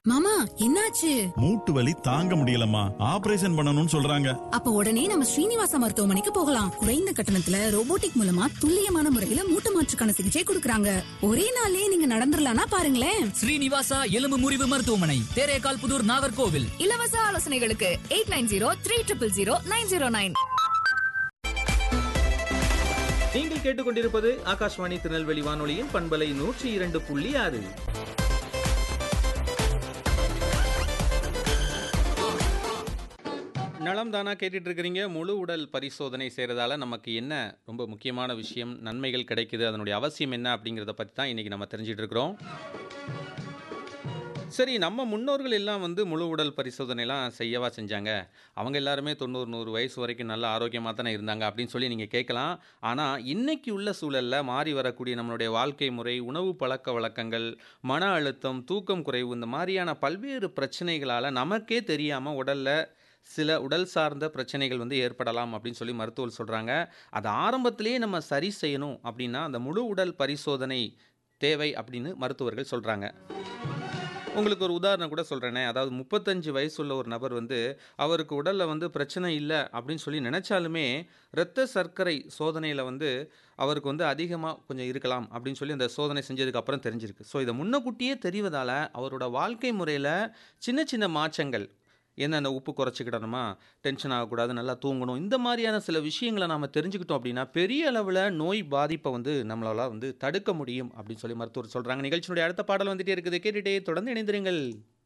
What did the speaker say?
மாமா என்னாச்சு மூட்டு வலி தாங்க முடியலம்மா ஆபரேஷன் பண்ணணும்னு சொல்றாங்க அப்ப உடனே நம்ம ஸ்ரீனிவாச மருத்துவமனைக்கு போகலாம் குறைந்த கட்டணத்துல ரோபோட்டிக் மூலமா துல்லியமான முறையில மூட்டு மாற்றுக்கான சிகிச்சை கொடுக்கறாங்க ஒரே நாள்லயே நீங்க நடந்துடலாம்னா பாருங்களேன் ஸ்ரீனிவாசா எலும்பு முறிவு மருத்துவமனை தேரேகால் புதூர் நாகர்கோவில் இலவச ஆலோசனைகளுக்கு eight nine zero three triple zero nine zero nine நீங்கள் கேட்டுக்கொண்டிருப்பது ஆகாஷ்வாணி திருநெல்வேலி வானொலியின் பண்பலை நூற்றி இரண்டு புள்ளி ஆறு நலம் தானா கேட்டுட்டு இருக்கிறீங்க முழு உடல் பரிசோதனை செய்கிறதால நமக்கு என்ன ரொம்ப முக்கியமான விஷயம் நன்மைகள் கிடைக்குது அதனுடைய அவசியம் என்ன அப்படிங்கிறத பற்றி தான் இன்றைக்கி நம்ம தெரிஞ்சிட்டு இருக்கிறோம் சரி நம்ம முன்னோர்கள் எல்லாம் வந்து முழு உடல் பரிசோதனைலாம் செய்யவா செஞ்சாங்க அவங்க எல்லாருமே தொண்ணூறு நூறு வயசு வரைக்கும் நல்ல ஆரோக்கியமாக தானே இருந்தாங்க அப்படின்னு சொல்லி நீங்கள் கேட்கலாம் ஆனால் இன்னைக்கு உள்ள சூழலில் மாறி வரக்கூடிய நம்மளுடைய வாழ்க்கை முறை உணவு பழக்க வழக்கங்கள் மன அழுத்தம் தூக்கம் குறைவு இந்த மாதிரியான பல்வேறு பிரச்சனைகளால் நமக்கே தெரியாமல் உடலில் சில உடல் சார்ந்த பிரச்சனைகள் வந்து ஏற்படலாம் அப்படின்னு சொல்லி மருத்துவர் சொல்கிறாங்க அதை ஆரம்பத்திலேயே நம்ம சரி செய்யணும் அப்படின்னா அந்த முழு உடல் பரிசோதனை தேவை அப்படின்னு மருத்துவர்கள் சொல்கிறாங்க உங்களுக்கு ஒரு உதாரணம் கூட சொல்கிறேனே அதாவது முப்பத்தஞ்சு வயசுள்ள ஒரு நபர் வந்து அவருக்கு உடலில் வந்து பிரச்சனை இல்லை அப்படின்னு சொல்லி நினச்சாலுமே இரத்த சர்க்கரை சோதனையில் வந்து அவருக்கு வந்து அதிகமாக கொஞ்சம் இருக்கலாம் அப்படின்னு சொல்லி அந்த சோதனை செஞ்சதுக்கு அப்புறம் தெரிஞ்சிருக்கு ஸோ இதை முன்னக்கூட்டியே தெரிவதால் அவரோட வாழ்க்கை முறையில் சின்ன சின்ன மாற்றங்கள் என்னென்ன உப்பு குறைச்சிக்கிடணுமா டென்ஷன் ஆகக்கூடாது நல்லா தூங்கணும் இந்த மாதிரியான சில விஷயங்களை நாம் தெரிஞ்சுக்கிட்டோம் அப்படின்னா பெரிய அளவில் நோய் பாதிப்பை வந்து நம்மளால் வந்து தடுக்க முடியும் அப்படின்னு சொல்லி மருத்துவர் சொல்கிறாங்க நிகழ்ச்சியினுடைய அடுத்த பாடல் வந்துட்டே இருக்குது கேட்டுட்டே தொடர்ந்து இணைந்திருங்கள்